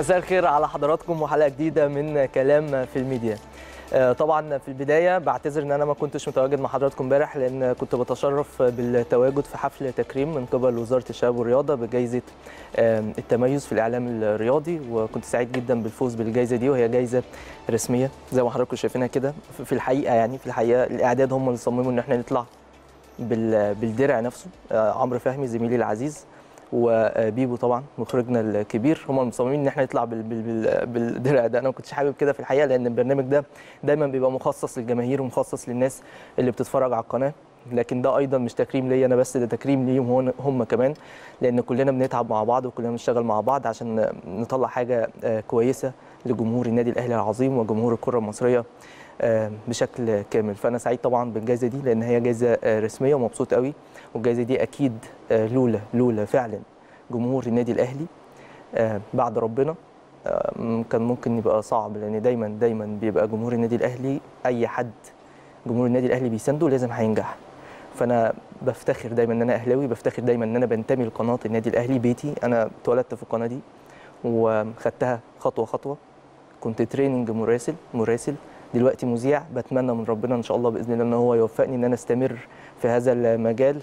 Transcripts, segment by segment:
مساء الخير على حضراتكم وحلقه جديده من كلام في الميديا آه، طبعا في البدايه بعتذر ان انا ما كنتش متواجد مع حضراتكم امبارح لان كنت بتشرف بالتواجد في حفل تكريم من قبل وزاره الشباب والرياضه بجائزه آه، التميز في الاعلام الرياضي وكنت سعيد جدا بالفوز بالجائزه دي وهي جائزه رسميه زي ما حضراتكم شايفينها كده في الحقيقه يعني في الحقيقه الاعداد هم اللي صمموا ان احنا نطلع بال- بالدرع نفسه آه، عمرو فهمي زميلي العزيز وبيبو طبعا مخرجنا الكبير هم المصممين ان احنا نطلع بال- بال- بال- بالدرع ده انا ما كنتش حابب كده في الحقيقه لان البرنامج ده دايما بيبقى مخصص للجماهير ومخصص للناس اللي بتتفرج على القناه لكن ده ايضا مش تكريم ليا انا بس ده تكريم ليهم هون- هم كمان لان كلنا بنتعب مع بعض وكلنا بنشتغل مع بعض عشان نطلع حاجه آه، كويسه لجمهور النادي الاهلي العظيم وجمهور الكره المصريه آه، بشكل كامل فانا سعيد طبعا بالجائزه دي لان هي جائزه آه، رسميه ومبسوط قوي والجائزه دي اكيد آه، لولا لولا فعلا جمهور النادي الاهلي آه، بعد ربنا آه، م- كان ممكن يبقى صعب لان دايما دايما بيبقى جمهور النادي الاهلي اي حد جمهور النادي الاهلي بيسانده لازم هينجح فانا بفتخر دايما ان انا اهلاوي بفتخر دايما ان انا بنتمي لقناه النادي الاهلي بيتي انا اتولدت في القناه دي وخدتها خطوه خطوه كنت تريننج مراسل مراسل دلوقتي مذيع بتمنى من ربنا ان شاء الله باذن الله ان هو يوفقني ان انا استمر في هذا المجال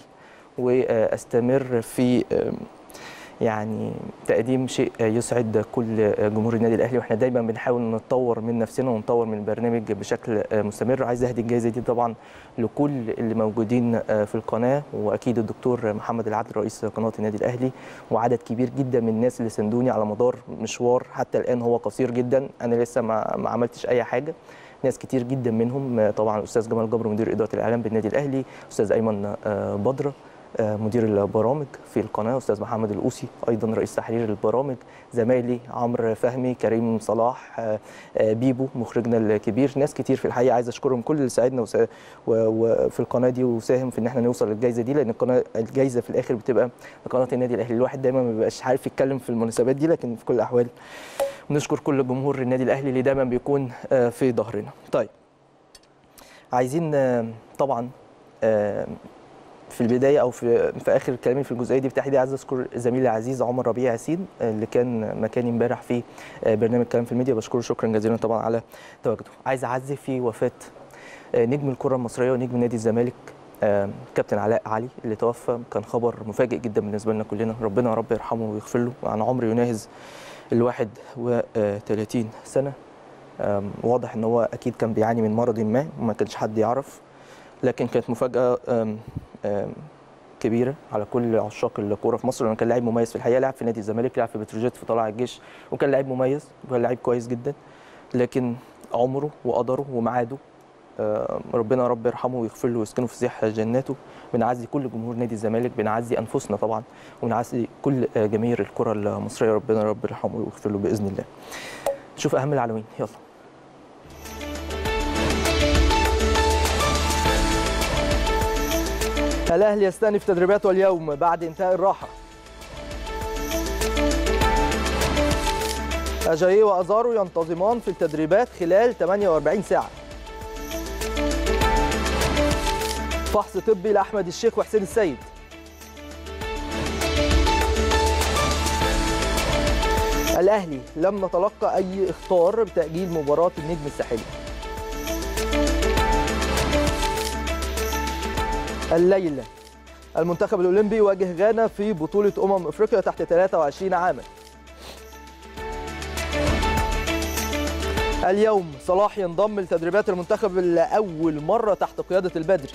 واستمر في آم، يعني تقديم شيء يسعد كل جمهور النادي الاهلي واحنا دايما بنحاول نتطور من نفسنا ونطور من البرنامج بشكل مستمر عايز اهدي الجائزه دي طبعا لكل اللي موجودين في القناه واكيد الدكتور محمد العدل رئيس قناه النادي الاهلي وعدد كبير جدا من الناس اللي ساندوني على مدار مشوار حتى الان هو قصير جدا انا لسه ما ما عملتش اي حاجه ناس كتير جدا منهم طبعا الاستاذ جمال جبر مدير اداره الاعلام بالنادي الاهلي استاذ ايمن آه، بدره آه، مدير البرامج في القناه استاذ محمد القوسي ايضا رئيس تحرير البرامج زمايلي عمرو فهمي كريم صلاح آه، آه، بيبو مخرجنا الكبير ناس كتير في الحقيقه عايز اشكرهم كل اللي ساعدنا وسا- و- وفي القناه دي وساهم في ان احنا نوصل للجائزه دي لان القناه الجائزه في الاخر بتبقى لقناه النادي الاهلي الواحد دايما ما بيبقاش عارف يتكلم في المناسبات دي لكن في كل الاحوال بنشكر كل جمهور النادي الاهلي اللي دايما بيكون آه، في ظهرنا طيب عايزين آه، طبعا آه، في البدايه او في في اخر كلامي في الجزئيه دي بالتحديد عايز اذكر زميلي العزيز عمر ربيع ياسين آه، اللي كان مكاني امبارح في آه، برنامج كلام في الميديا بشكره شكرا جزيلا طبعا على تواجده عايز اعزي في وفاه آه، نجم الكره المصريه ونجم نادي الزمالك آه، كابتن علاء علي اللي توفى كان خبر مفاجئ جدا بالنسبه لنا كلنا ربنا يا رب يرحمه ويغفر له عن عمر يناهز الواحد وثلاثين سنه آم، واضح ان هو اكيد كان بيعاني من مرض ما وما كانش حد يعرف لكن كانت مفاجاه آم، آم، كبيره على كل عشاق الكوره في مصر لانه كان لاعب مميز في الحقيقه لعب في نادي الزمالك لعب في بتروجيت في طلائع الجيش وكان لاعب مميز وكان لاعب كويس جدا لكن عمره وقدره وميعاده آه، ربنا يا رب يرحمه ويغفر له ويسكنه في سيح جناته بنعزي كل جمهور نادي الزمالك بنعزي انفسنا طبعا ونعزي كل آه، جماهير الكره المصريه ربنا يا رب يرحمه ويغفر له باذن الله نشوف اهم العناوين يلا الاهلي يستأنف تدريباته اليوم بعد انتهاء الراحه اجاييه وازارو ينتظمان في التدريبات خلال 48 ساعه فحص طبي لاحمد الشيخ وحسين السيد الاهلي لم نتلقى اي اخطار بتاجيل مباراه النجم الساحلي الليله المنتخب الاولمبي يواجه غانا في بطوله امم افريقيا تحت 23 عاما اليوم صلاح ينضم لتدريبات المنتخب لاول مره تحت قياده البدري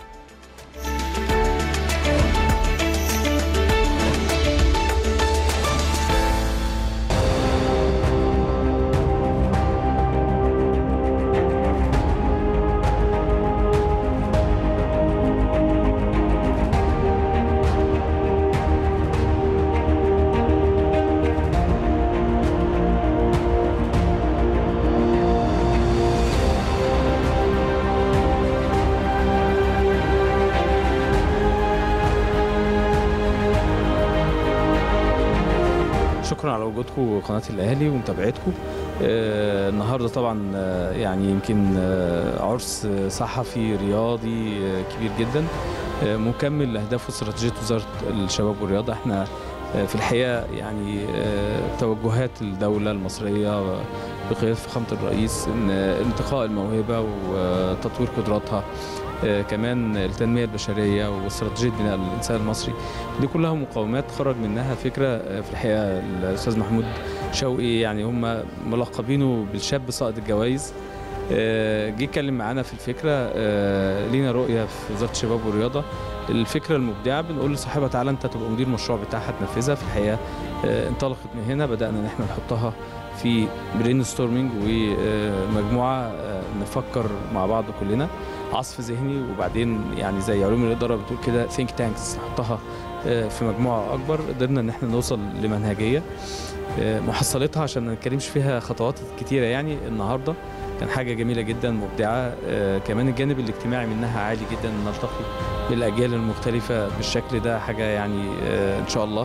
شكرا على وجودكم قناه الاهلي ومتابعتكم آه، النهارده طبعا آه، يعني يمكن آه، عرس صحفي رياضي آه، كبير جدا آه، مكمل لاهداف واستراتيجيه وزاره الشباب والرياضه احنا في الحقيقه يعني توجهات الدوله المصريه بقياده فخامه الرئيس ان انتقاء الموهبه وتطوير قدراتها كمان التنميه البشريه واستراتيجيه بناء الانسان المصري دي كلها مقومات خرج منها فكره في الحقيقه الاستاذ محمود شوقي يعني هم ملقبينه بالشاب صائد الجوائز جه اتكلم معانا في الفكره لينا رؤيه في وزاره الشباب والرياضه الفكره المبدعه بنقول لصاحبها تعالى انت تبقى مدير مشروع بتاعها تنفذها في الحقيقه انطلقت من هنا بدانا ان احنا نحطها في برين ستورمينج ومجموعه نفكر مع بعض كلنا عصف ذهني وبعدين يعني زي علوم الاداره بتقول كده ثينك تانكس نحطها في مجموعه اكبر قدرنا ان احنا نوصل لمنهجيه محصلتها عشان ما نتكلمش فيها خطوات كتيره يعني النهارده كان حاجه جميله جدا مبدعه كمان الجانب الاجتماعي منها عالي جدا نلتقي بالاجيال المختلفه بالشكل ده حاجه يعني ان شاء الله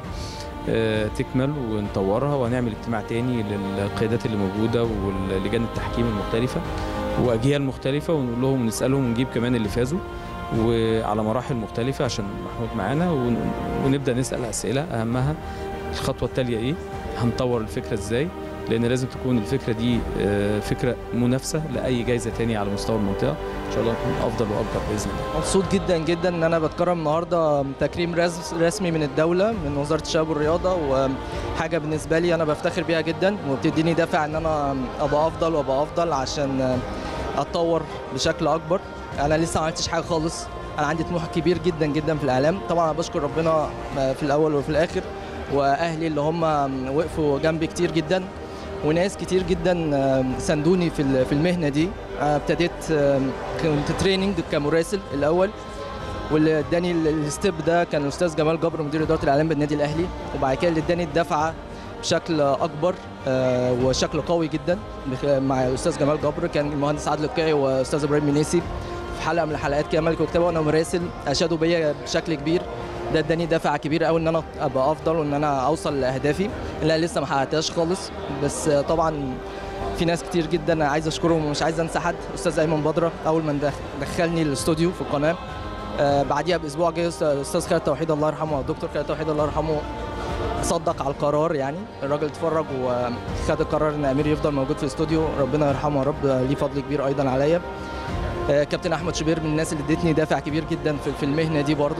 تكمل ونطورها وهنعمل اجتماع تاني للقيادات اللي موجوده ولجان التحكيم المختلفه واجيال مختلفه ونقول لهم ونسالهم ونجيب كمان اللي فازوا وعلى مراحل مختلفه عشان محمود معانا ونبدا نسال اسئله اهمها الخطوه التاليه ايه هنطور الفكره ازاي لان لازم تكون الفكره دي فكره منافسه لاي جائزه تانية على مستوى المنطقه ان شاء الله تكون افضل واكبر باذن الله مبسوط جدا جدا ان انا بتكرم النهارده تكريم رسمي من الدوله من وزاره الشباب والرياضه وحاجه بالنسبه لي انا بفتخر بيها جدا وبتديني دافع ان انا ابقى افضل وابقى افضل عشان اتطور بشكل اكبر انا لسه ما عملتش حاجه خالص انا عندي طموح كبير جدا جدا في الاعلام طبعا انا بشكر ربنا في الاول وفي الاخر واهلي اللي هم وقفوا جنبي كتير جدا وناس كتير جدا ساندوني في في المهنه دي ابتديت كنت تريننج كمراسل الاول واللي اداني الستيب ده كان الاستاذ جمال جبر مدير اداره الاعلام بالنادي الاهلي وبعد كده اللي اداني الدفعه بشكل اكبر وشكل قوي جدا مع الاستاذ جمال جبر كان المهندس عادل القيعي واستاذ ابراهيم منيسي في حلقه من الحلقات كده ملك وكتابه وانا مراسل اشادوا بيا بشكل كبير ده اداني دافع كبير قوي ان انا ابقى افضل وان انا اوصل لاهدافي اللي لسه ما حققتهاش خالص بس طبعا في ناس كتير جدا عايز اشكرهم ومش عايز انسى حد استاذ ايمن بدره اول ما دخلني الاستوديو في القناه آه بعديها باسبوع جه استاذ خالد توحيد الله يرحمه الدكتور خالد توحيد الله يرحمه صدق على القرار يعني الراجل اتفرج وخد القرار ان امير يفضل موجود في الاستوديو ربنا يرحمه يا رب ليه فضل كبير ايضا عليا آه كابتن احمد شبير من الناس اللي ادتني دافع كبير جدا في المهنه دي برضه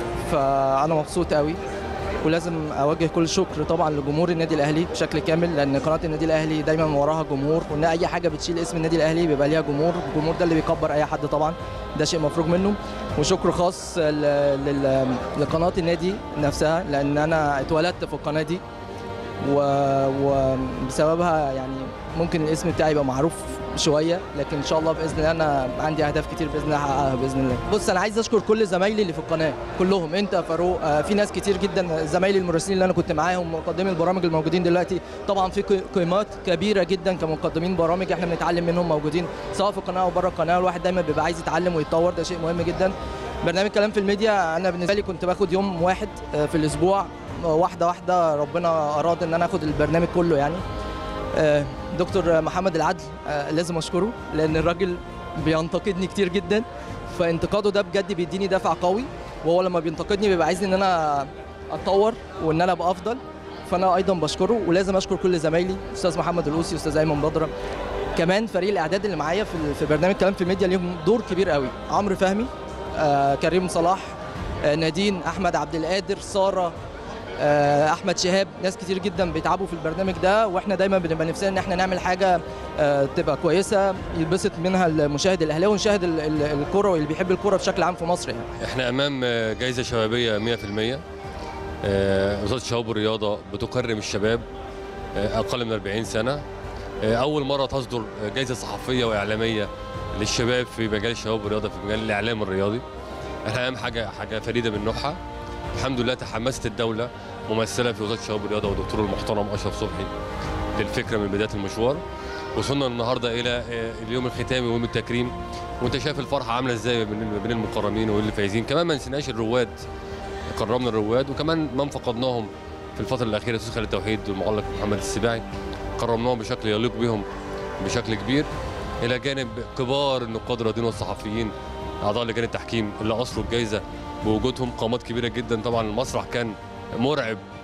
فانا مبسوط قوي ولازم اوجه كل شكر طبعا لجمهور النادي الاهلي بشكل كامل لان قناه النادي الاهلي دايما وراها جمهور وان اي حاجه بتشيل اسم النادي الاهلي بيبقى ليها جمهور الجمهور ده اللي بيكبر اي حد طبعا ده شيء مفروغ منه وشكر خاص لقناه النادي نفسها لان انا اتولدت في القناه دي وبسببها يعني ممكن الاسم بتاعي يبقى معروف شويه لكن ان شاء الله باذن الله انا عندي اهداف كتير باذن الله احققها باذن الله بص انا عايز اشكر كل زمايلي اللي في القناه كلهم انت فاروق آه في ناس كتير جدا زمايلي المراسلين اللي انا كنت معاهم مقدمي البرامج الموجودين دلوقتي طبعا في قيمات كبيره جدا كمقدمين برامج احنا بنتعلم منهم موجودين سواء في القناه او بره القناه الواحد دايما بيبقى عايز يتعلم ويتطور ده شيء مهم جدا برنامج كلام في الميديا انا بالنسبه لي كنت باخد يوم واحد في الاسبوع واحده واحده ربنا اراد ان انا اخد البرنامج كله يعني دكتور محمد العدل لازم اشكره لان الراجل بينتقدني كتير جدا فانتقاده ده بجد بيديني دافع قوي وهو لما بينتقدني بيبقى عايزني ان انا اتطور وان انا ابقى افضل فانا ايضا بشكره ولازم اشكر كل زمايلي استاذ محمد القوسي استاذ ايمن بدره كمان فريق الاعداد اللي معايا في في برنامج كلام في الميديا ليهم دور كبير قوي عمرو فهمي آه كريم صلاح آه نادين احمد عبد القادر ساره احمد شهاب ناس كتير جدا بيتعبوا في البرنامج ده واحنا دايما بنبقى نفسنا ان احنا نعمل حاجه تبقى كويسه يلبسط منها المشاهد الاهلاوي ونشاهد الكره واللي بيحب الكره بشكل عام في مصر يعني. احنا امام جائزه شبابيه 100% وزاره الشباب والرياضه بتكرم الشباب اقل من 40 سنه اول مره تصدر جائزه صحفيه واعلاميه للشباب في مجال الشباب والرياضه في مجال الاعلام الرياضي احنا امام حاجه حاجه فريده من نوعها الحمد لله تحمست الدوله ممثله في وزاره الشباب والرياضه والدكتور المحترم اشرف صبحي للفكره من بدايه المشوار وصلنا النهارده الى اليوم الختامي ويوم التكريم وانت شايف الفرحه عامله ازاي بين المقرمين واللي فايزين كمان ما نسيناش الرواد كرمنا الرواد وكمان من فقدناهم في الفتره الاخيره استاذ خالد التوحيد والمعلق محمد السباعي كرمناهم بشكل يليق بهم بشكل كبير الى جانب كبار النقاد الرياضيين والصحفيين اعضاء لجان التحكيم اللي اصلوا الجائزه بوجودهم قامات كبيره جدا طبعا المسرح كان مرعب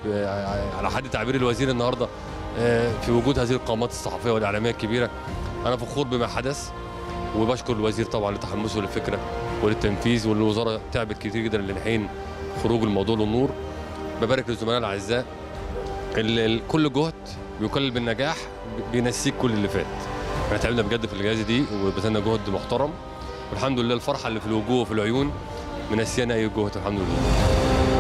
آه، على حد تعبير الوزير النهارده آه، في وجود هذه القامات الصحفيه والاعلاميه الكبيره انا فخور بما حدث وبشكر الوزير طبعا لتحمسه للفكره وللتنفيذ والوزاره تعبت كتير جدا لحين خروج الموضوع للنور ببارك للزملاء الاعزاء ال- ال- كل جهد بيكلل بالنجاح بينسيك كل اللي فات احنا تعبنا بجد في الجائزه دي وبذلنا جهد محترم والحمد لله الفرحه اللي في الوجوه وفي العيون منسيانا اي جهد الحمد لله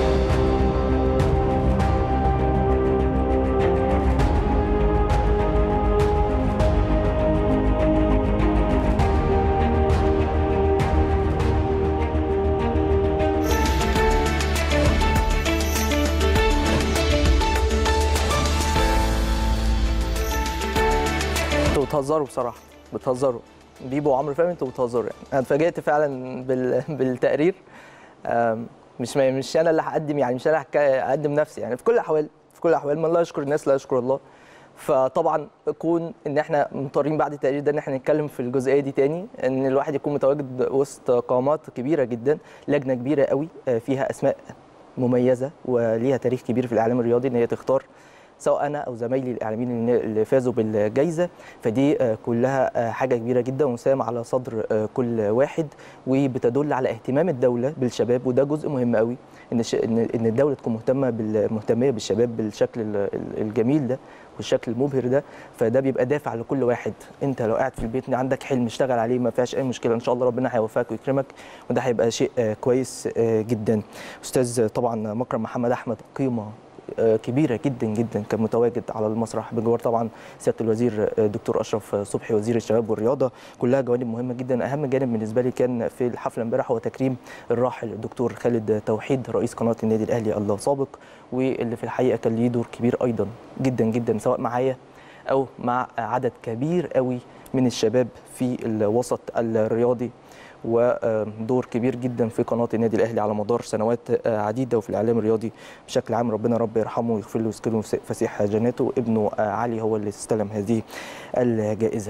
انتوا بتهزروا بصراحه بتهزروا بيبو وعمرو فهمي انتوا بتهزروا يعني انا اتفاجئت فعلا بال... بالتقرير آم، مش ما مش انا اللي هقدم يعني مش انا اللي هقدم نفسي يعني في كل الاحوال في كل الاحوال من لا يشكر الناس لا يشكر الله فطبعا كون ان احنا مضطرين بعد التقرير ده ان احنا نتكلم في الجزئيه دي تاني ان الواحد يكون متواجد وسط قامات كبيره جدا لجنه كبيره قوي آه، فيها اسماء مميزه وليها تاريخ كبير في الاعلام الرياضي ان هي تختار سواء انا او زمايلي الاعلاميين اللي- اللي فازوا بالجائزه فدي آه، كلها آه، حاجه كبيره جدا وسام على صدر آه، كل واحد وبتدل على اهتمام الدوله بالشباب وده جزء مهم قوي ان الش- ان إن الدوله تكون مهتمه بال- مهتميه بالشباب بالشكل ال- ال- الجميل ده والشكل المبهر ده فده بيبقى دافع لكل واحد انت لو قاعد في البيت عندك حلم اشتغل عليه ما فيهاش اي مشكله ان شاء الله ربنا هيوفقك ويكرمك وده هيبقى شيء آه، كويس آه، جدا استاذ طبعا مكرم محمد احمد قيمه آه، كبيره جدا جدا كان متواجد على المسرح بجوار طبعا سياده الوزير آه، دكتور اشرف صبحي وزير الشباب والرياضه كلها جوانب مهمه جدا اهم جانب بالنسبه لي كان في الحفله امبارح هو تكريم الراحل الدكتور خالد توحيد رئيس قناه النادي الاهلي الله سابق واللي في الحقيقه كان ليه دور كبير ايضا جدا جدا سواء معايا او مع عدد كبير قوي من الشباب في الوسط الرياضي ودور كبير جدا في قناه النادي الاهلي على مدار سنوات عديده وفي الاعلام الرياضي بشكل عام ربنا رب يرحمه ويغفر له ويسكنه فسيح جناته ابنه علي هو اللي استلم هذه الجائزه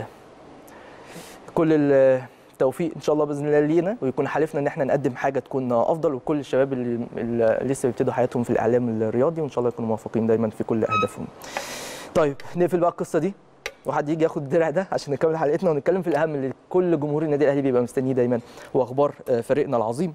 كل التوفيق ان شاء الله باذن الله لينا ويكون حالفنا ان احنا نقدم حاجه تكون افضل وكل الشباب اللي, اللي لسه بيبتدوا حياتهم في الاعلام الرياضي وان شاء الله يكونوا موفقين دايما في كل اهدافهم طيب نقفل بقى القصه دي وحد يجي ياخد الدرع ده عشان نكمل حلقتنا ونتكلم في الاهم اللي كل جمهور النادي الاهلي بيبقى مستنيه دايما واخبار فريقنا العظيم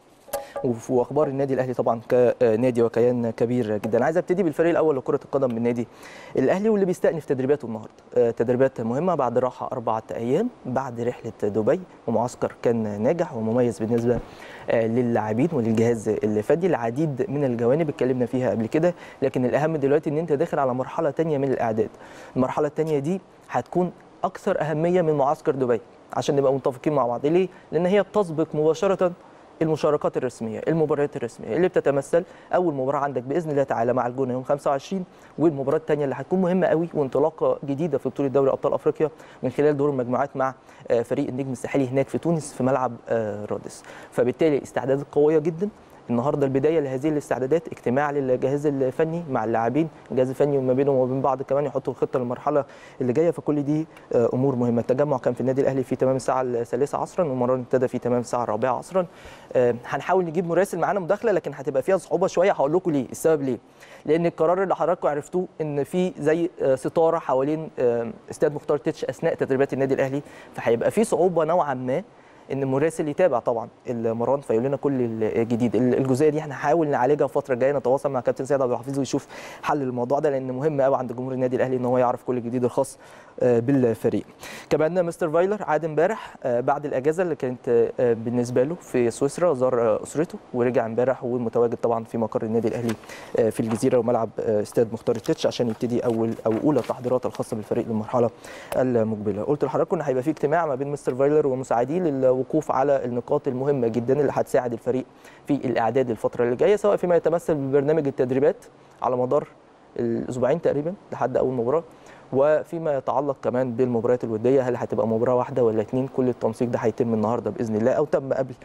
واخبار النادي الاهلي طبعا كنادي وكيان كبير جدا عايز ابتدي بالفريق الاول لكره القدم بالنادي الاهلي واللي بيستأنف تدريباته النهارده تدريبات مهمه بعد راحه اربعه ايام بعد رحله دبي ومعسكر كان ناجح ومميز بالنسبه للاعبين وللجهاز الفني العديد من الجوانب اتكلمنا فيها قبل كده لكن الاهم دلوقتي ان انت داخل على مرحله ثانيه من الاعداد المرحله الثانيه دي هتكون اكثر اهميه من معسكر دبي عشان نبقى متفقين مع بعض ليه لان هي بتسبق مباشره المشاركات الرسميه المباريات الرسميه اللي بتتمثل اول مباراه عندك باذن الله تعالى مع الجونه يوم 25 والمباراه الثانيه اللي هتكون مهمه قوي وانطلاقه جديده في بطوله دوري ابطال افريقيا من خلال دور المجموعات مع فريق النجم الساحلي هناك في تونس في ملعب رادس فبالتالي استعدادات قويه جدا النهارده البدايه لهذه الاستعدادات اجتماع للجهاز الفني مع اللاعبين الجهاز الفني وما بينهم وبين بعض كمان يحطوا الخطه للمرحله اللي جايه فكل دي امور مهمه التجمع كان في النادي الاهلي في تمام الساعه الثالثه عصرا والمران ابتدى في تمام الساعه الرابعه عصرا هنحاول نجيب مراسل معانا مداخله لكن هتبقى فيها صعوبه شويه هقول لكم ليه السبب ليه لان القرار اللي حضراتكم عرفتوه ان في زي ستاره حوالين استاد مختار تتش اثناء تدريبات النادي الاهلي فهيبقى في صعوبه نوعا ما ان المراسل يتابع طبعا المران فيقول لنا كل الجديد الجزئيه دي هنحاول نعالجها الفتره الجايه نتواصل مع كابتن سيد عبد الحفيظ ويشوف حل الموضوع ده لان مهم قوي عند جمهور النادي الاهلي ان هو يعرف كل الجديد الخاص بالفريق كمان مستر فايلر عاد امبارح بعد الاجازه اللي كانت بالنسبه له في سويسرا زار اسرته ورجع امبارح ومتواجد طبعا في مقر النادي الاهلي في الجزيره وملعب استاد مختار التتش عشان يبتدي اول او اولى التحضيرات الخاصه بالفريق للمرحله المقبله قلت لحضراتكم ان هيبقى في اجتماع ما بين مستر فايلر ومساعديه للوقوف على النقاط المهمه جدا اللي هتساعد الفريق في الاعداد الفتره اللي جايه سواء فيما يتمثل ببرنامج التدريبات على مدار الاسبوعين تقريبا لحد اول مباراه وفيما يتعلق كمان بالمباريات الوديه هل هتبقى مباراه واحده ولا اثنين كل التنسيق ده هيتم النهارده باذن الله او تم قبل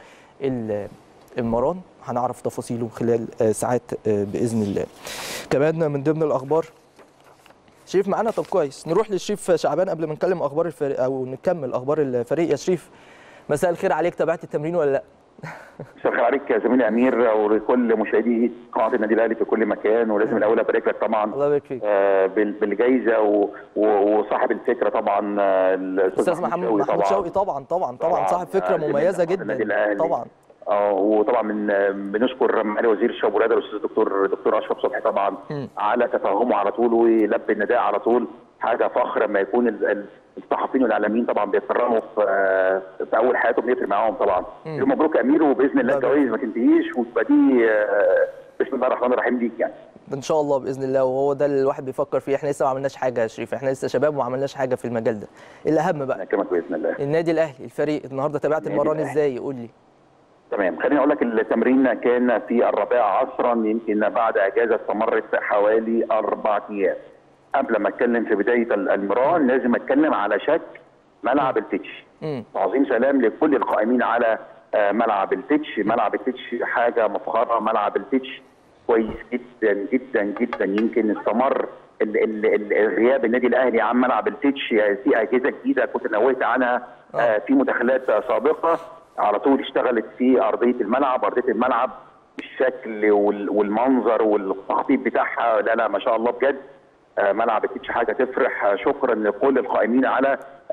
المران هنعرف تفاصيله خلال ساعات باذن الله كمان من ضمن الاخبار شريف معانا طب كويس نروح للشريف شعبان قبل ما نتكلم اخبار الفريق او نكمل اخبار الفريق يا شريف مساء الخير عليك تابعت التمرين ولا لا مساء الخير عليك يا زميلي امير ولكل مشاهدي قناه النادي الاهلي في كل مكان ولازم الاول ابارك لك طبعا الله يبارك فيك آه، بال- بالجائزه و- و- وصاحب الفكره طبعا آه، استاذ محمد محمود شوقي طبعا طبعا طبعا طبعاً. صاحب فكره آه، من مميزه قناة النادي جدا الأهلي. طبعا اه وطبعا من آه، بنشكر معالي وزير الشباب والرياضه الاستاذ الدكتور دكتور اشرف صبحي طبعا مم. على تفهمه على طول ويلبي النداء على طول حاجه فخر لما يكون ال- ال- الصحفيين والاعلاميين طبعا بيتكرموا في آه، في اول حياتهم بيفرق معاهم طبعا مم. يوم مبروك يا امير وباذن الله الله الجوائز ما تنتهيش وتبقى دي آه، بسم الله الرحمن الرحيم ليك يعني ان شاء الله باذن الله وهو ده اللي الواحد بيفكر فيه احنا لسه ما عملناش حاجه يا شريف احنا لسه شباب وما عملناش حاجه في المجال ده الاهم بقى انا كمان باذن الله النادي الاهلي الفريق النهارده تابعت النادي المران الأهلي. ازاي قول لي تمام خليني اقول لك التمرين كان في الرابعه عصرا يمكن بعد اجازه استمرت حوالي اربع ايام قبل ما اتكلم في بدايه المران لازم اتكلم على شك ملعب التتش امم تعظيم سلام لكل القائمين على آه، ملعب التتش ملعب التتش حاجه مفخره ملعب التتش كويس جدا جدا جدا يمكن استمر ال- ال- ال- الغياب النادي الاهلي عن ملعب التتش في اجهزه جديده كنت نوهت عنها آه، في مداخلات سابقه على طول اشتغلت في ارضيه الملعب ارضيه الملعب الشكل وال- والمنظر والتخطيط بتاعها لا لا ما شاء الله بجد آه، ملعب التتش حاجه تفرح آه، شكرا لكل القائمين على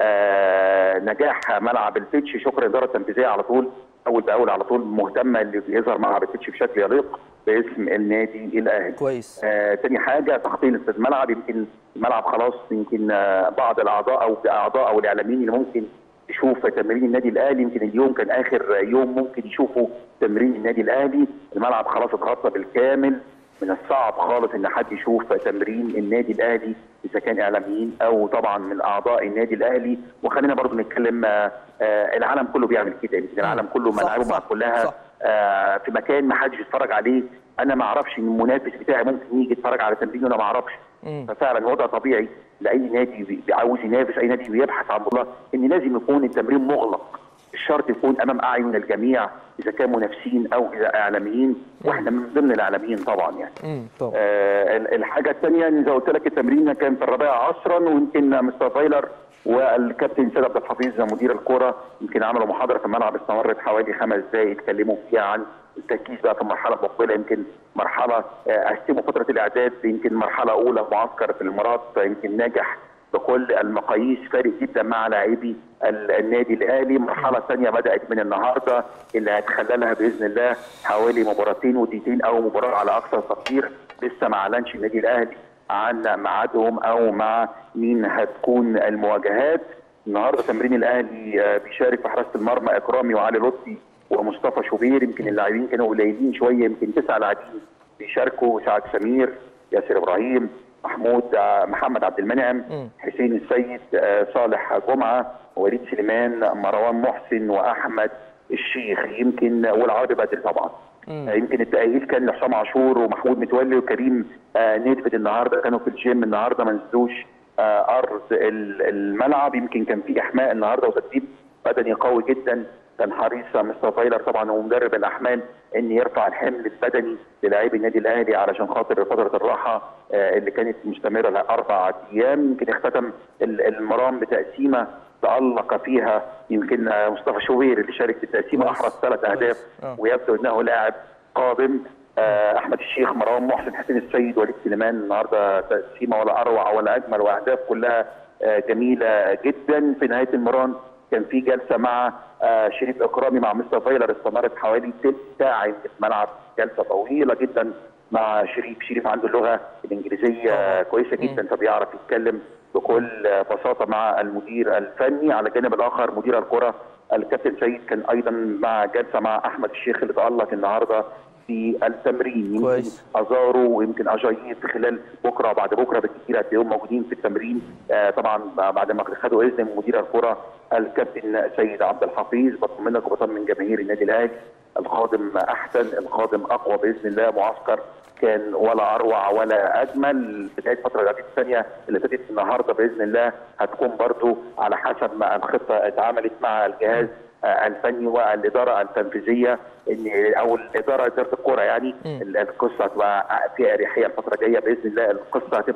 آه، نجاح ملعب التتش شكرا للاداره التنفيذيه على طول اول باول على طول مهتمه اللي بيظهر ملعب التتش بشكل يليق باسم النادي الاهلي كويس آه، تاني حاجه تخطيط الملعب يمكن الملعب خلاص يمكن آه، بعض الاعضاء او اعضاء او الاعلاميين اللي ممكن يشوف تمرين النادي الاهلي يمكن اليوم كان اخر يوم ممكن يشوفوا تمرين النادي الاهلي الملعب خلاص اتغطى بالكامل من الصعب خالص ان حد يشوف تمرين النادي الاهلي اذا كان اعلاميين او طبعا من اعضاء النادي الاهلي وخلينا برضو نتكلم آه، آه، العالم كله بيعمل كده يمكن العالم كله صح، ملاعبه صح، كلها صح. آه، في مكان ما حدش يتفرج عليه انا ما اعرفش ان المنافس بتاعي ممكن يجي يتفرج على تمرينه انا ما اعرفش مم. ففعلا وضع طبيعي لاي نادي بي- عاوز ينافس اي نادي بيبحث عن بطوله ان لازم يكون التمرين مغلق مش شرط يكون امام اعين الجميع اذا كان منافسين او اذا اعلاميين واحنا من ضمن الاعلاميين طبعا يعني امم طبعا آه، ال- الحاجه الثانيه زي ما قلت لك التمرين كان في الربيع عصرا ويمكن مستر فايلر والكابتن سيد عبد الحفيظ مدير الكره يمكن عملوا محاضره في الملعب استمرت حوالي خمس دقائق يتكلموا فيها عن التركيز بقى في المرحله المقبله يمكن مرحله آه، قسموا فتره الاعداد يمكن مرحله اولى معسكر في الامارات يمكن ناجح بكل المقاييس فارق جدا مع لاعبي ال- النادي الاهلي المرحله الثانيه بدات من النهارده اللي هتخللها باذن الله حوالي مباراتين ودقيقتين او مباراه على اقصى تقدير لسه ما اعلنش النادي الاهلي عن ميعادهم او مع مين هتكون المواجهات النهارده تمرين الاهلي آه، بيشارك في حراسه المرمى اكرامي وعلي لطفي ومصطفى شوبير يمكن اللاعبين كانوا قليلين شويه يمكن تسع لاعبين بيشاركوا سعد سمير ياسر ابراهيم محمود آه، محمد عبد المنعم مم. حسين السيد آه، صالح جمعه وليد سليمان مروان محسن واحمد الشيخ يمكن والعربي بدر طبعا مم. آه، يمكن التأهيل كان لحسام عاشور ومحمود متولي وكريم آه، نيدفيد النهارده كانوا في الجيم النهارده ما نزلوش آه، ارض ال- الملعب يمكن كان في احماء النهارده وتدريب بدني قوي جدا كان حريص مستر فايلر طبعا ومدرب الاحمال ان يرفع الحمل البدني للاعبي النادي الاهلي علشان خاطر فتره الراحه آه، اللي كانت مستمره لاربع ايام يمكن اختتم ال- المرام بتقسيمه تالق فيها يمكن آه، مصطفى شوبير اللي شارك في التقسيمه كويس. احرز ثلاث اهداف آه. ويبدو انه لاعب قادم آه، احمد الشيخ مروان محسن حسين السيد وليد سليمان النهارده تقسيمه ولا اروع ولا اجمل واهداف كلها آه، جميله جدا في نهايه المران كان في جلسه مع آه، شريف اكرامي مع مستر فايلر استمرت حوالي ثلث ساعه يمكن في الملعب جلسه طويله جدا مع شريف شريف عنده اللغه الانجليزيه طبعاً. كويسه جدا فبيعرف يتكلم بكل آه، بساطه مع المدير الفني على الجانب الاخر مدير الكره الكابتن سيد كان ايضا مع جلسه مع احمد الشيخ اللي تالق النهارده في التمرين يمكن كويس. ازارو ويمكن اجايين في خلال بكره وبعد بكره بالكثير هتلاقيهم موجودين في التمرين آه طبعا بعد ما خدوا اذن من مدير الكره الكابتن سيد عبد الحفيظ بطمن لك وبطمن جماهير النادي الاهلي القادم احسن القادم اقوى باذن الله معسكر كان ولا اروع ولا اجمل بدايه فتره العديد الثانيه اللي فاتت النهارده باذن الله هتكون برضو على حسب ما الخطه اتعملت مع الجهاز آه، الفني والاداره التنفيذيه ان او الاداره اداره الكوره يعني مم. ال- القصه هتبقى فيها اريحيه الفتره الجايه باذن الله القصه هتبقى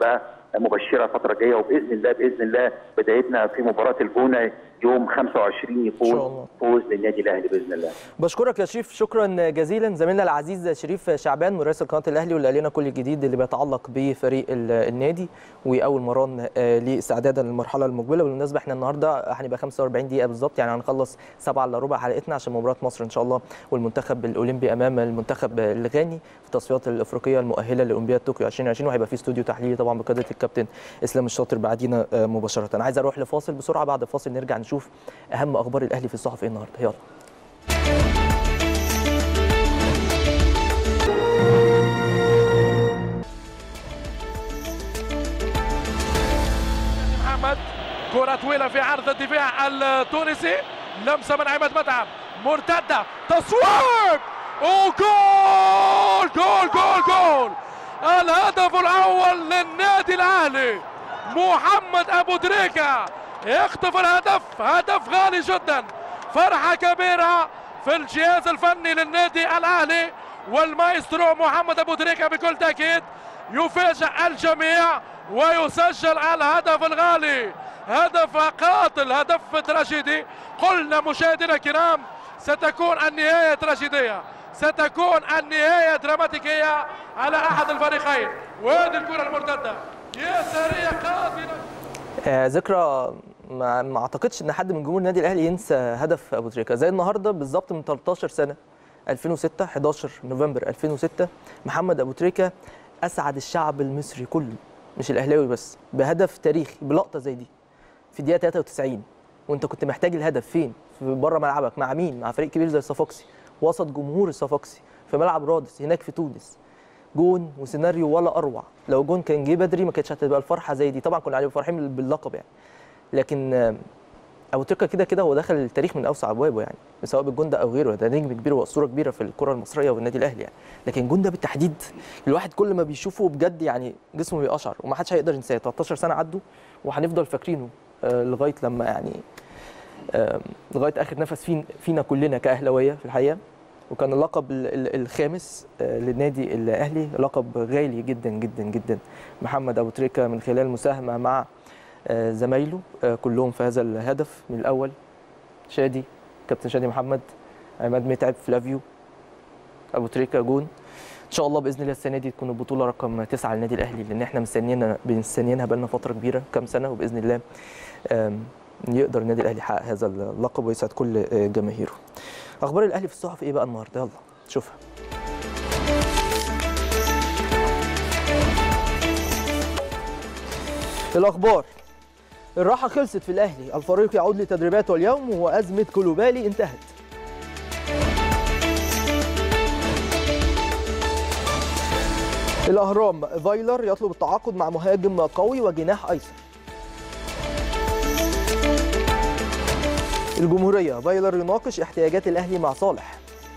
مبشره الفتره الجايه وباذن الله باذن الله بدايتنا في مباراه الجونه يوم 25 إن شاء يكون الله. فوز للنادي الاهلي باذن الله بشكرك يا شريف شكرا جزيلا زميلنا العزيز شريف شعبان مراسل قناه الاهلي واللي قال لنا كل الجديد اللي بيتعلق بفريق ال- النادي واول مران آه، لاستعدادا للمرحله المقبله بالمناسبه احنا النهارده هنبقى 45 دقيقه بالظبط يعني هنخلص 7 الا ربع حلقتنا عشان مباراه مصر ان شاء الله والمنتخب الاولمبي امام المنتخب الغاني في التصفيات الافريقيه المؤهله لاولمبياد طوكيو 2020 وهيبقى في استوديو تحليلي طبعا بقياده الكابتن اسلام الشاطر بعدينا آه، مباشره انا عايز اروح لفاصل بسرعه بعد الفاصل نرجع نشوف اهم اخبار الاهلي في الصحف ايه النهارده يلا محمد كرة طويلة في عرض الدفاع التونسي لمسة من عماد متعب مرتدة تصويب وجول جول جول جول الهدف الأول للنادي الأهلي محمد أبو تريكة يخطف الهدف هدف غالي جدا فرحة كبيرة في الجهاز الفني للنادي الأهلي والمايسترو محمد أبو تريكة بكل تأكيد يفاجئ الجميع ويسجل الهدف الغالي هدف قاتل هدف تراجيدي قلنا مشاهدينا الكرام ستكون النهاية تراجيدية ستكون النهاية دراماتيكية على أحد الفريقين وهذه الكرة المرتدة يسارية قاتلة آه، ذكرى ما, ما اعتقدش ان حد من جمهور النادي الاهلي ينسى هدف ابو تريكه زي النهارده بالظبط من 13 سنه 2006 11 نوفمبر 2006 محمد ابو تريكه اسعد الشعب المصري كله مش الاهلاوي بس بهدف تاريخي بلقطه زي دي في الدقيقه 93 وانت كنت محتاج الهدف فين في بره ملعبك مع مين مع فريق كبير زي الصفاقسي وسط جمهور الصفاقسي في ملعب رادس هناك في تونس جون وسيناريو ولا اروع لو جون كان جه بدري ما كانتش هتبقى الفرحه زي دي طبعا كنا هنبقى فرحين باللقب يعني لكن آه، ابو تريكه كده كده هو دخل التاريخ من اوسع ابوابه يعني سواء بالجون ده او غيره ده نجم كبير واسطوره كبيره في الكره المصريه والنادي الاهلي يعني لكن الجون ده بالتحديد الواحد كل ما بيشوفه بجد يعني جسمه بيقشعر وما حدش هيقدر ينساه 13 سنه عدوا وهنفضل فاكرينه آه، لغايه لما يعني آه، لغايه اخر نفس فين فينا كلنا كاهلاويه في الحقيقه وكان اللقب ال- ال- الخامس آه، للنادي الاهلي لقب غالي جدا جدا جدا محمد ابو تريكه من خلال مساهمه مع آه، زمايله آه، كلهم في هذا الهدف من الاول شادي كابتن شادي محمد عماد متعب فلافيو ابو تريكه جون ان شاء الله باذن الله السنه دي تكون البطوله رقم تسعه للنادي الاهلي لان احنا مستنيينها مستنيينها بقالنا فتره كبيره كام سنه وباذن الله آم، يقدر النادي الاهلي يحقق هذا اللقب ويسعد كل آه، جماهيره. اخبار الاهلي في الصحف ايه بقى النهارده؟ يلا شوفها. الاخبار الراحه خلصت في الاهلي الفريق يعود لتدريباته اليوم وازمه كولوبالي انتهت الاهرام فايلر يطلب التعاقد مع مهاجم قوي وجناح ايسر الجمهوريه فايلر يناقش احتياجات الاهلي مع صالح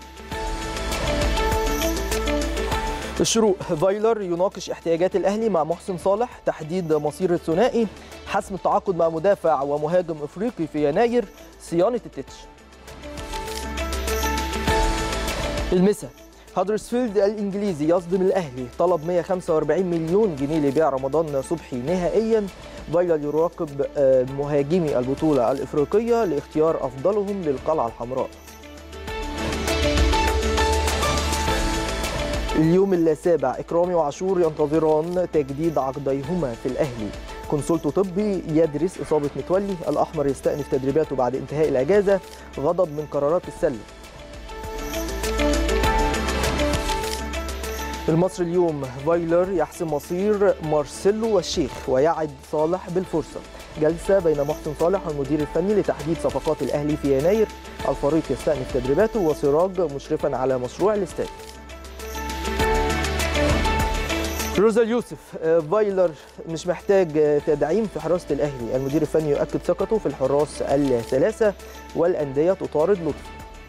الشروق فايلر يناقش احتياجات الاهلي مع محسن صالح تحديد مصير الثنائي حسم التعاقد مع مدافع ومهاجم افريقي في يناير صيانه التتش المسا هادرسفيلد الانجليزي يصدم الاهلي طلب 145 مليون جنيه لبيع رمضان صبحي نهائيا فايلر يراقب آه، مهاجمي البطوله الافريقيه لاختيار افضلهم للقلعه الحمراء اليوم السابع إكرامي وعاشور ينتظران تجديد عقديهما في الأهلي كونسولتو طبي يدرس إصابة متولي الأحمر يستأنف تدريباته بعد انتهاء الأجازة غضب من قرارات السلة المصري اليوم فايلر يحسم مصير مارسيلو والشيخ ويعد صالح بالفرصة جلسة بين محسن صالح والمدير الفني لتحديد صفقات الأهلي في يناير الفريق يستأنف تدريباته وسراج مشرفا على مشروع الاستاد روزا اليوسف آه، فايلر مش محتاج آه، تدعيم في حراسة الأهلي المدير الفني يؤكد ثقته في الحراس الثلاثة والأندية تطارد لطفي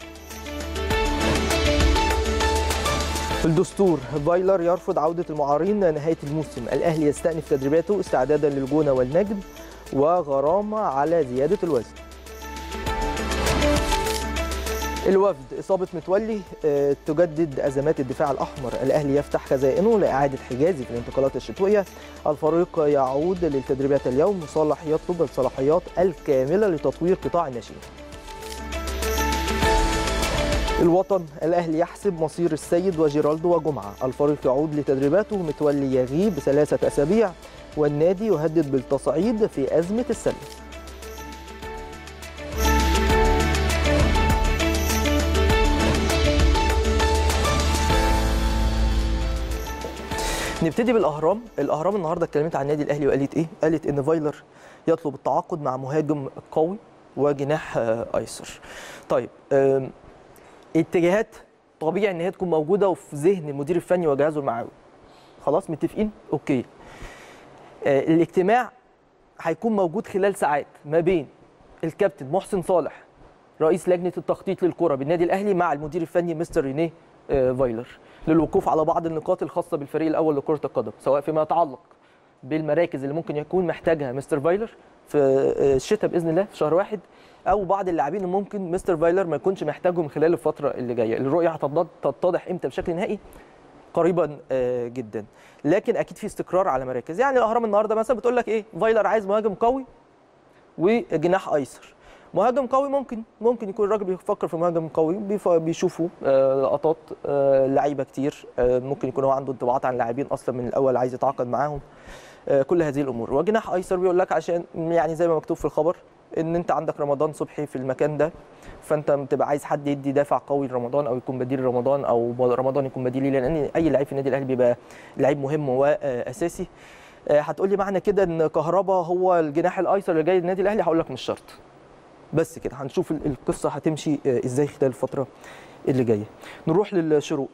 الدستور فايلر يرفض عودة المعارين نهاية الموسم الأهلي يستأنف تدريباته استعدادا للجونة والنجم وغرامة على زيادة الوزن الوفد إصابة متولي آه، تجدد أزمات الدفاع الأحمر الأهلي يفتح خزائنه لإعادة حجازي في الانتقالات الشتوية الفريق يعود للتدريبات اليوم صالح يطلب الصلاحيات الكاملة لتطوير قطاع الناشئين الوطن الأهلي يحسب مصير السيد وجيرالدو وجمعة الفريق يعود لتدريباته متولي يغيب ثلاثة أسابيع والنادي يهدد بالتصعيد في أزمة السلة نبتدي بالاهرام الاهرام النهارده اتكلمت عن النادي الاهلي وقالت ايه قالت ان فايلر يطلب التعاقد مع مهاجم قوي وجناح آه، ايسر طيب آم، اتجاهات طبيعي ان هي تكون موجوده وفي ذهن المدير الفني وجهازه المعاون خلاص متفقين اوكي آه، الاجتماع هيكون موجود خلال ساعات ما بين الكابتن محسن صالح رئيس لجنه التخطيط للكره بالنادي الاهلي مع المدير الفني مستر رينيه آه، فايلر للوقوف على بعض النقاط الخاصه بالفريق الاول لكره القدم سواء فيما يتعلق بالمراكز اللي ممكن يكون محتاجها مستر فايلر في آه، الشتاء باذن الله في شهر واحد او بعض اللاعبين اللي ممكن مستر فايلر ما يكونش محتاجهم خلال الفتره اللي جايه الرؤيه هتتضاد- هتتضح امتى بشكل نهائي قريبا آه، جدا لكن اكيد في استقرار على مراكز يعني الاهرام النهارده مثلا بتقول لك ايه فايلر عايز مهاجم قوي وجناح ايسر مهاجم قوي ممكن ممكن يكون الراجل بيفكر في مهاجم قوي بيف- بيشوفوا آه، لقطات آه، لعيبه كتير آه، ممكن يكون هو عنده انطباعات عن لاعبين اصلا من الاول عايز يتعاقد معاهم آه، كل هذه الامور وجناح ايسر بيقول لك عشان يعني زي ما مكتوب في الخبر ان انت عندك رمضان صبحي في المكان ده فانت بتبقى عايز حد يدي دافع قوي لرمضان او يكون بديل رمضان او ب- رمضان يكون بديل ليه لان اي لعيب في النادي الاهلي بيبقى لعيب مهم واساسي آه، هتقول لي معنى كده ان كهربا هو الجناح الايسر اللي جاي للنادي الاهلي هقول لك مش شرط بس كده هنشوف ال- القصه هتمشي آه، ازاي خلال الفتره اللي جايه نروح للشروق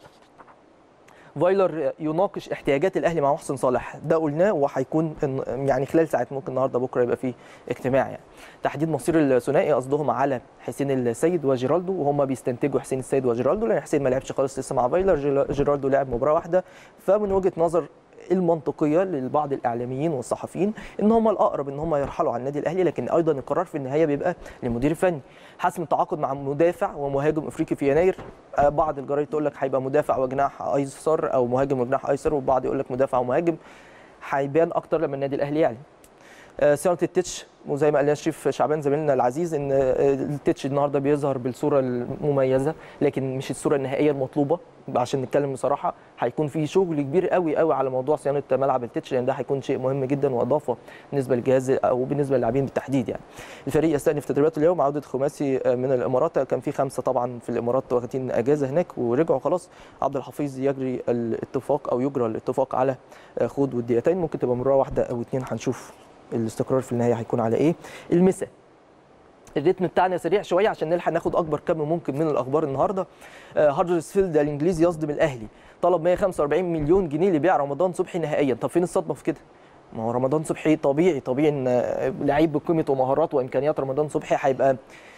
فايلر يناقش احتياجات الاهلي مع محسن صالح ده قلناه وهيكون إن- يعني خلال ساعات ممكن النهارده بكره يبقى فيه اجتماع يعني تحديد مصير الثنائي قصدهم على حسين السيد وجيرالدو وهم بيستنتجوا حسين السيد وجيرالدو لان حسين ما لعبش خالص لسه مع فايلر جيلا- جيرالدو لعب مباراه واحده فمن وجهه نظر المنطقيه لبعض الاعلاميين والصحفيين ان هم الاقرب ان هم يرحلوا عن النادي الاهلي لكن ايضا القرار في النهايه بيبقى للمدير الفني حسم التعاقد مع مدافع ومهاجم افريقي في يناير آه، بعض الجرايد تقول لك هيبقى مدافع وجناح ايسر او مهاجم وجناح ايسر وبعض يقول لك مدافع ومهاجم هيبان اكتر لما النادي الاهلي يعلن آه، صيانه التتش وزي ما قال لنا شريف شعبان زميلنا العزيز ان آه، التتش النهارده بيظهر بالصوره المميزه لكن مش الصوره النهائيه المطلوبه عشان نتكلم بصراحه هيكون في شغل كبير قوي قوي على موضوع صيانه ملعب التتش لان ده هيكون شيء مهم جدا واضافه بالنسبه للجهاز او بالنسبه للاعبين بالتحديد يعني الفريق يستأنف تدريباته اليوم عوده خماسي آه، من الامارات كان في خمسه طبعا في الامارات واخدين اجازه هناك ورجعوا خلاص عبد الحفيظ يجري الاتفاق او يجرى الاتفاق على آه، خوض وديتين ممكن تبقى مباراه واحده او اتنين هنشوف الاستقرار في النهايه هيكون على ايه المسا الريتم بتاعنا سريع شويه عشان نلحق ناخد اكبر كم ممكن من الاخبار النهارده آه، هاردرسفيلد الانجليزي يصدم الاهلي طلب 145 مليون جنيه لبيع رمضان صبحي نهائيا طب فين الصدمه في كده ما هو رمضان صبحي طبيعي طبيعي ان آه، لعيب بقيمه ومهارات وامكانيات رمضان صبحي هيبقى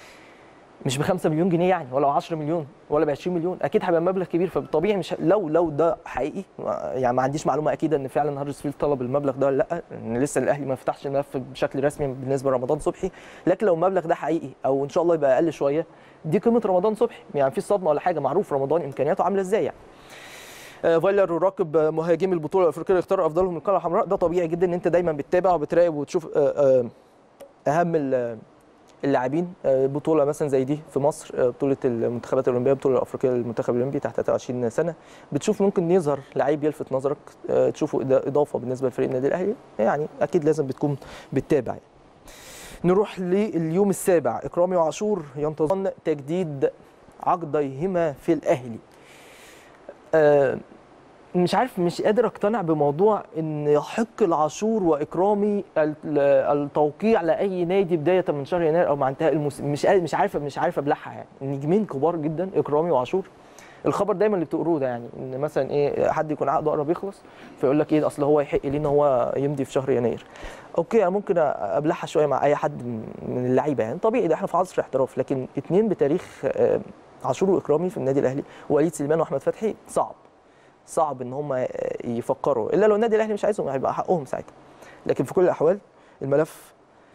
مش ب 5 مليون جنيه يعني ولا 10 مليون ولا ب 20 مليون اكيد هيبقى مبلغ كبير فطبيعي مش لو لو ده حقيقي يعني ما عنديش معلومه اكيده ان فعلا هاردرسفيلد طلب المبلغ ده ولا لا ان لسه الاهلي ما فتحش الملف بشكل رسمي بالنسبه لرمضان صبحي لكن لو المبلغ ده حقيقي او ان شاء الله يبقى اقل شويه دي قيمه رمضان صبحي يعني في صدمه ولا حاجه معروف رمضان امكانياته عامله ازاي يعني آه، فايلر يراقب آه، مهاجمي البطوله الافريقيه يختار افضلهم القلعه الحمراء ده طبيعي جدا ان انت دايما بتتابع وبتراقب وتشوف آه، آه، اهم ال- اللاعبين آه، بطوله مثلا زي دي في مصر آه، بطوله المنتخبات الاولمبيه البطوله الافريقيه للمنتخب الاولمبي تحت 23 سنه بتشوف ممكن يظهر لعيب يلفت نظرك آه، تشوفه إضا- اضافه بالنسبه لفريق النادي الاهلي يعني اكيد لازم بتكون بتتابع يعني. نروح لليوم السابع اكرامي وعاشور ينتظرون تجديد عقديهما في الاهلي آه، مش عارف مش قادر اقتنع بموضوع ان يحق العاشور واكرامي ال- التوقيع لاي نادي بدايه من شهر يناير او مع انتهاء الموسم مش قادر- مش عارف مش عارف ابلعها يعني نجمين كبار جدا اكرامي وعاشور الخبر دايما اللي بتقروه ده يعني ان مثلا ايه حد يكون عقده قرب يخلص فيقول لك ايه اصل هو يحق ليه ان هو يمضي في شهر يناير اوكي انا ممكن ابلعها شويه مع اي حد من اللعيبه يعني طبيعي ده احنا في عصر احتراف لكن اتنين بتاريخ آه، عاشور واكرامي في النادي الاهلي وليد سليمان واحمد فتحي صعب صعب ان هم يفكروا الا لو النادي الاهلي مش عايزهم هيبقى حقهم ساعتها لكن في كل الاحوال الملف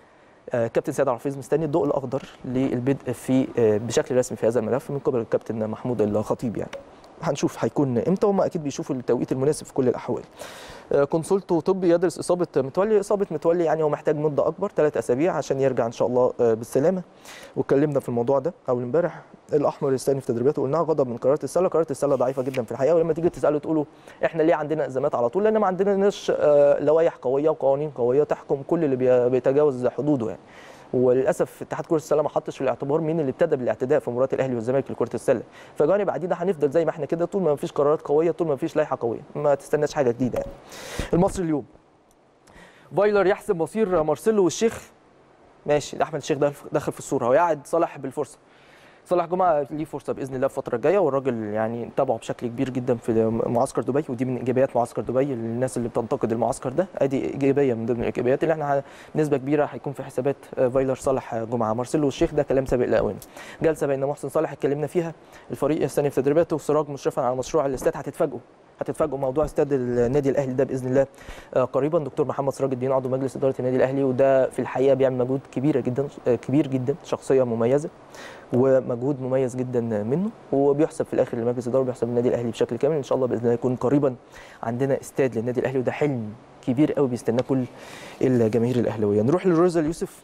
آه، كابتن سيد عبد الحفيظ مستني الضوء الاخضر للبدء في آه، بشكل رسمي في هذا الملف من قبل الكابتن محمود الخطيب يعني هنشوف هيكون امتى هم اكيد بيشوفوا التوقيت المناسب في كل الاحوال آه، كونسولتو طبي يدرس اصابه متولي اصابه متولي يعني هو محتاج مده اكبر ثلاث اسابيع عشان يرجع ان شاء الله آه، بالسلامه واتكلمنا في الموضوع ده اول امبارح الاحمر يستني في تدريباته قلناها غضب من قرارات السله قرارات السله ضعيفه جدا في الحقيقه ولما تيجي تساله تقولوا احنا ليه عندنا ازمات على طول لان ما عندناش آه، لوائح قويه وقوانين قويه تحكم كل اللي بي- بيتجاوز حدوده يعني وللاسف اتحاد كره السله ما حطش في الاعتبار مين اللي ابتدى بالاعتداء في مباراه الاهلي والزمالك لكره السله فجانب عديده هنفضل زي ما احنا كده طول ما فيش قرارات قويه طول ما فيش لائحه قويه ما تستناش حاجه جديده يعني المصري اليوم فايلر يحسم مصير مارسيلو والشيخ ماشي ده احمد الشيخ ده دخل في الصوره ويقعد صالح بالفرصه صالح جمعه ليه فرصه باذن الله الفتره الجايه والراجل يعني تابعه بشكل كبير جدا في معسكر دبي ودي من ايجابيات معسكر دبي للناس اللي بتنتقد المعسكر ده ادي ايجابيه من ضمن الايجابيات اللي احنا بنسبه كبيره هيكون في حسابات فايلر صالح جمعه مارسيلو والشيخ ده كلام سابق لاوانه جلسه بين محسن صالح اتكلمنا فيها الفريق يستني في تدريباته وسراج مشرفا على مشروع الاستاد هتتفاجئوا هتتفاجئوا موضوع استاد النادي الاهلي ده باذن الله آه، قريبا دكتور محمد سراج الدين عضو مجلس اداره النادي الاهلي وده في الحقيقه بيعمل مجهود كبيره جدا آه، كبير جدا شخصيه مميزه ومجهود مميز جدا منه وبيحسب في الاخر لمجلس الاداره وبيحسب للنادي الاهلي بشكل كامل ان شاء الله باذن الله يكون قريبا عندنا استاد للنادي الاهلي وده حلم كبير قوي بيستناه كل الجماهير الاهلاويه نروح لروزا اليوسف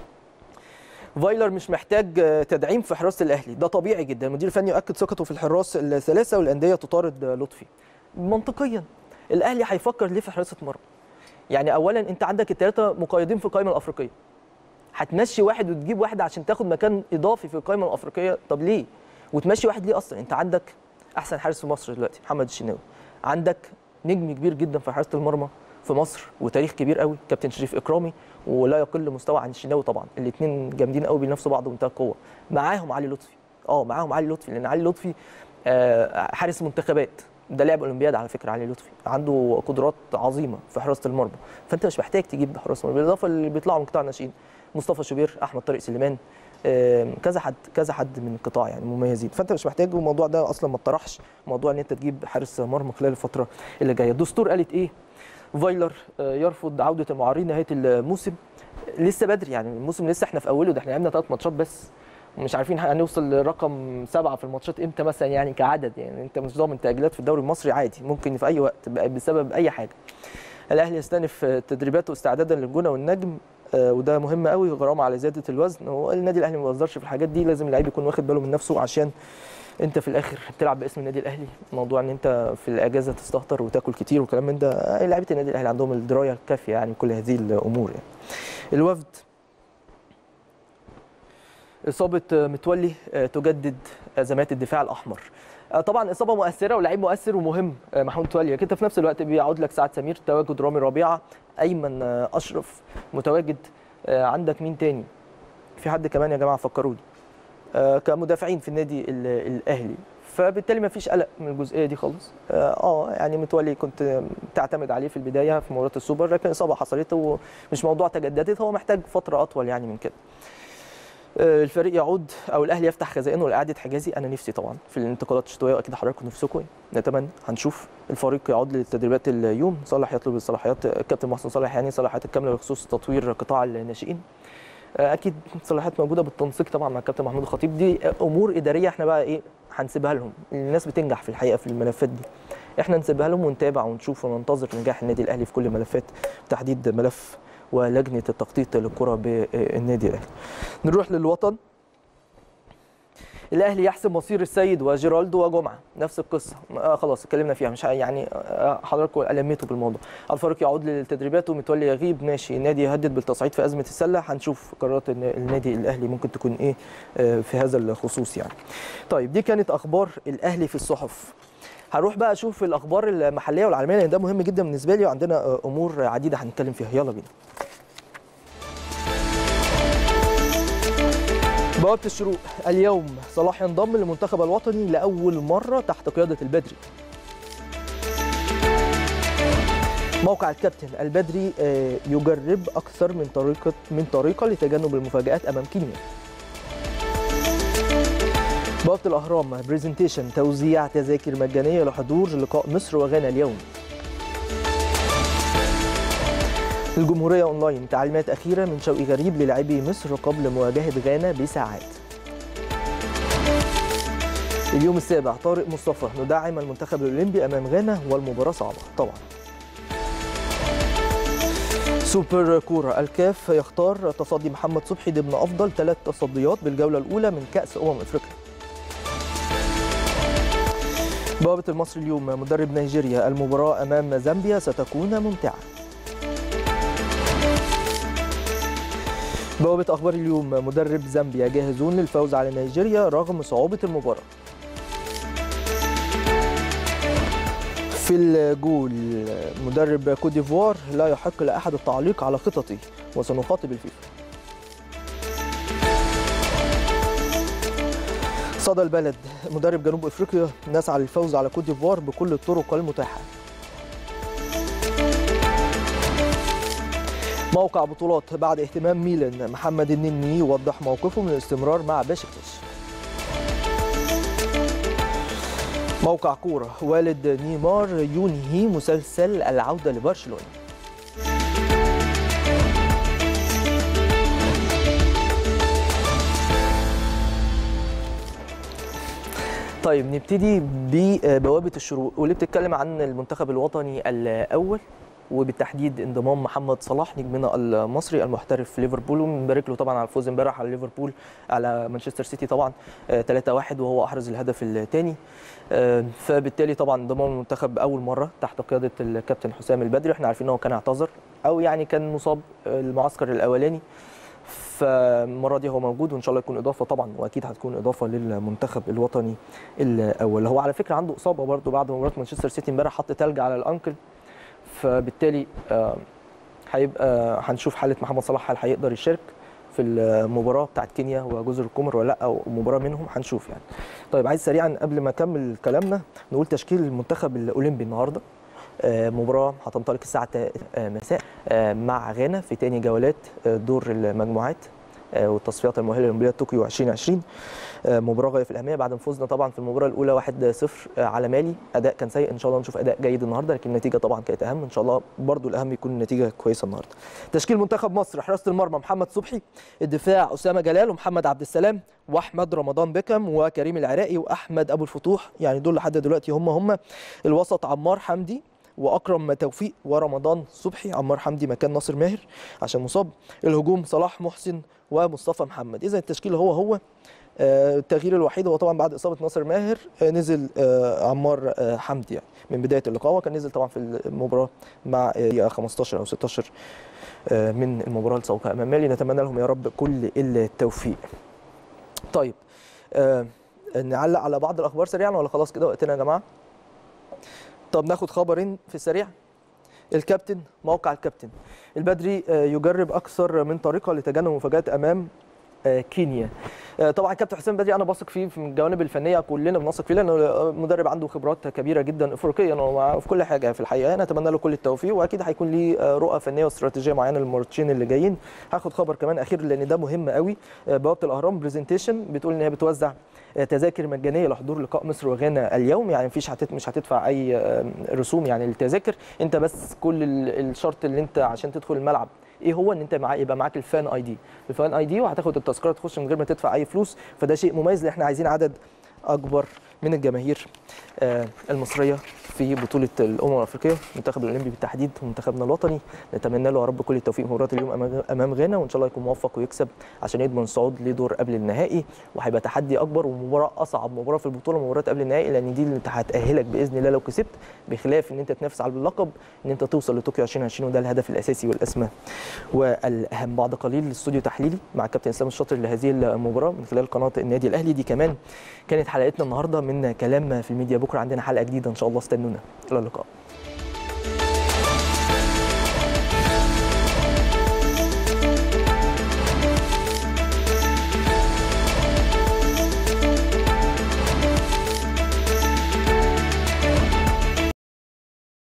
فايلر مش محتاج آه، تدعيم في حراسه الاهلي ده طبيعي جدا المدير الفني يؤكد ثقته في الحراس الثلاثه والانديه تطارد آه، لطفي منطقيا الاهلي هيفكر ليه في حراسه مرمى يعني اولا انت عندك الثلاثه مقيدين في القائمه الافريقيه هتمشي واحد وتجيب واحد عشان تاخد مكان اضافي في القائمه الافريقيه طب ليه وتمشي واحد ليه اصلا انت عندك احسن حارس في مصر دلوقتي محمد الشناوي عندك نجم كبير جدا في حراسه المرمى في مصر وتاريخ كبير قوي كابتن شريف اكرامي ولا يقل مستوى عن الشناوي طبعا الاثنين جامدين قوي بينافسوا بعض بمنتهى القوه معاهم علي لطفي اه معاهم علي لطفي لان علي لطفي آه، حارس منتخبات ده لعب اولمبياد على فكره علي لطفي عنده قدرات عظيمه في حراسه المرمى فانت مش محتاج تجيب حراس مرمى بالاضافه اللي بيطلعوا من قطاع الناشئين مصطفى شوبير احمد طارق سليمان آم، كذا حد كذا حد من القطاع يعني مميزين فانت مش محتاج والموضوع ده اصلا ما اتطرحش موضوع ان انت تجيب حارس مرمى خلال الفتره اللي جايه الدستور قالت ايه فايلر آه، يرفض عوده المعارين نهايه الموسم لسه بدري يعني الموسم لسه احنا في اوله ده احنا لعبنا ثلاث ماتشات بس ومش عارفين هنوصل لرقم سبعه في الماتشات امتى مثلا يعني كعدد يعني انت مش ضامن تاجيلات في الدوري المصري عادي ممكن في اي وقت بقى بسبب اي حاجه الاهلي يستأنف تدريباته استعدادا للجونه والنجم آه، وده مهم قوي غرامه على زياده الوزن هو النادي الاهلي ما بيهزرش في الحاجات دي لازم اللعيب يكون واخد باله من نفسه عشان انت في الاخر بتلعب باسم النادي الاهلي موضوع ان انت في الاجازه تستهتر وتاكل كتير وكلام من ده آه، لعيبه النادي الاهلي عندهم الدرايه الكافيه يعني كل هذه الامور يعني الوفد اصابه متولي آه، تجدد ازمات الدفاع الاحمر آه، طبعا اصابه مؤثره ولاعيب مؤثر ومهم آه، محمود متولي لكن انت في نفس الوقت بيعود لك سعد سمير تواجد رامي ربيعه ايمن آه، اشرف متواجد آه، عندك مين تاني في حد كمان يا جماعه فكروني آه، كمدافعين في النادي ال- الاهلي فبالتالي ما فيش قلق من الجزئيه دي خالص اه آه، يعني متولي كنت تعتمد عليه في البدايه في مباراه السوبر لكن اصابه حصلت ومش موضوع تجددت هو محتاج فتره اطول يعني من كده آه، الفريق يعود او الاهلي يفتح خزائنه لاعاده حجازي انا نفسي طبعا في الانتقالات الشتويه واكيد حضراتكم نفسكم نتمنى هنشوف الفريق يعود للتدريبات اليوم صالح يطلب الصلاحيات الكابتن محسن صالح يعني صلاحيات الكامله بخصوص تطوير قطاع الناشئين آه، اكيد صلاحيات موجوده بالتنسيق طبعا مع الكابتن محمود الخطيب دي امور اداريه احنا بقى ايه هنسيبها لهم الناس بتنجح في الحقيقه في الملفات دي احنا نسيبها لهم ونتابع ونشوف وننتظر نجاح النادي الاهلي في كل الملفات تحديد ملف ولجنه التخطيط للكره بالنادي الاهلي نروح للوطن الاهلي يحسم مصير السيد وجيرالدو وجمعه نفس القصه آه خلاص اتكلمنا فيها مش ه- يعني آه حضراتكم الميتوا بالموضوع الفريق يعود للتدريبات ومتولي يغيب ماشي النادي يهدد بالتصعيد في ازمه السله هنشوف قرارات الن- النادي الاهلي ممكن تكون ايه آه في هذا الخصوص يعني طيب دي كانت اخبار الاهلي في الصحف هروح بقى اشوف الاخبار المحليه والعالميه لان ده مهم جدا بالنسبه لي وعندنا آه، امور عديده هنتكلم فيها يلا بينا بوابة الشروق اليوم صلاح ينضم للمنتخب الوطني لأول مرة تحت قيادة البدري موقع الكابتن البدري آه، يجرب أكثر من طريقة من طريقة لتجنب المفاجآت أمام كينيا بوابة الأهرام بريزنتيشن توزيع تذاكر مجانية لحضور لقاء مصر وغانا اليوم الجمهورية أونلاين تعليمات أخيرة من شوقي غريب للاعبي مصر قبل مواجهة غانا بساعات اليوم السابع طارق مصطفى ندعم المنتخب الأولمبي أمام غانا والمباراة صعبة طبعا سوبر كورة الكاف يختار تصدي محمد صبحي ضمن أفضل ثلاث تصديات بالجولة الأولى من كأس أمم أفريقيا بوابة المصري اليوم مدرب نيجيريا المباراة أمام زامبيا ستكون ممتعة بوابة أخبار اليوم مدرب زامبيا جاهزون للفوز على نيجيريا رغم صعوبة المباراة في الجول مدرب كوت ديفوار لا يحق لأحد التعليق على خططي وسنخاطب الفيفا صدى البلد مدرب جنوب افريقيا نسعى للفوز على كوت ديفوار بكل الطرق المتاحه موقع بطولات بعد اهتمام ميلان محمد النني يوضح موقفه من الاستمرار مع بشكتش موقع كورة والد نيمار ينهي مسلسل العودة لبرشلونة طيب نبتدي ببوابة الشروق واللي بتتكلم عن المنتخب الوطني الأول وبالتحديد انضمام محمد صلاح نجمنا المصري المحترف في ليفربول وبنبارك له طبعا على الفوز امبارح على ليفربول على مانشستر سيتي طبعا 3-1 وهو احرز الهدف الثاني فبالتالي طبعا انضمام المنتخب اول مره تحت قياده الكابتن حسام البدري احنا عارفين ان هو كان اعتذر او يعني كان مصاب المعسكر الاولاني فالمره دي هو موجود وان شاء الله يكون اضافه طبعا واكيد هتكون اضافه للمنتخب الوطني الاول هو على فكره عنده اصابه برده بعد مباراه مانشستر سيتي امبارح حط تلج على الانكل فبالتالي هيبقى هنشوف حاله محمد صلاح هل هيقدر يشارك في المباراه بتاعت كينيا وجزر القمر ولا لا او مباراه منهم هنشوف يعني طيب عايز سريعا قبل ما اكمل كلامنا نقول تشكيل المنتخب الاولمبي النهارده مباراه هتنطلق الساعه مساء مع غانا في تاني جولات دور المجموعات والتصفيات المؤهله لاولمبياد طوكيو 2020 مباراه غايه في الاهميه بعد ما فزنا طبعا في المباراه الاولى 1-0 على مالي اداء كان سيء ان شاء الله نشوف اداء جيد النهارده لكن النتيجه طبعا كانت اهم ان شاء الله برضو الاهم يكون النتيجه كويسه النهارده تشكيل منتخب مصر حراسه المرمى محمد صبحي الدفاع اسامه جلال ومحمد عبد السلام واحمد رمضان بكم وكريم العراقي واحمد ابو الفتوح يعني دول لحد دلوقتي هم هم الوسط عمار حمدي واكرم توفيق ورمضان صبحي عمار حمدي مكان ناصر ماهر عشان مصاب الهجوم صلاح محسن ومصطفى محمد اذا التشكيل هو هو التغيير الوحيد هو طبعا بعد اصابه ناصر ماهر نزل عمار حمدي يعني من بدايه اللقاء وكان نزل طبعا في المباراه مع 15 او 16 من المباراه السابقه امام مالي نتمنى لهم يا رب كل التوفيق. طيب نعلق على بعض الاخبار سريعا ولا خلاص كده وقتنا يا جماعه؟ طب ناخد خبرين في السريع الكابتن موقع الكابتن البدري يجرب اكثر من طريقه لتجنب مفاجات امام كينيا طبعا الكابتن حسام بدري انا بثق فيه في الجوانب الفنيه كلنا بنثق فيه لانه مدرب عنده خبرات كبيره جدا افريقيا وفي كل حاجه في الحقيقه نتمنى له كل التوفيق واكيد هيكون ليه رؤى فنيه واستراتيجيه معينه للماتشين اللي جايين هاخد خبر كمان اخير لان ده مهم قوي بوابه الاهرام برزنتيشن بتقول ان هي بتوزع تذاكر مجانيه لحضور لقاء مصر وغانا اليوم يعني مفيش هتت مش هتدفع اي رسوم يعني للتذاكر انت بس كل الشرط اللي انت عشان تدخل الملعب ايه هو ان انت معاه يبقى معاك الفان اي دي الفان اي دي وهتاخد التذكره تخش من غير ما تدفع اي فلوس فده شيء مميز لان احنا عايزين عدد اكبر من الجماهير المصريه في بطوله الامم الافريقيه المنتخب الاولمبي بالتحديد ومنتخبنا الوطني نتمنى له يا رب كل التوفيق في مباراه اليوم امام غانا وان شاء الله يكون موفق ويكسب عشان يضمن الصعود لدور قبل النهائي وهيبقى تحدي اكبر ومباراه اصعب مباراه في البطوله مباراه قبل النهائي لان دي اللي هتاهلك باذن الله لو كسبت بخلاف ان انت تنافس على اللقب ان انت توصل لطوكيو 2020 وده الهدف الاساسي والاسمى والاهم بعد قليل الاستوديو تحليلي مع كابتن اسلام الشاطر لهذه المباراه من خلال قناه النادي الاهلي دي كمان كانت حلقتنا النهارده من كلام في الميديا بكره عندنا حلقه جديده ان شاء الله استنونا الى اللقاء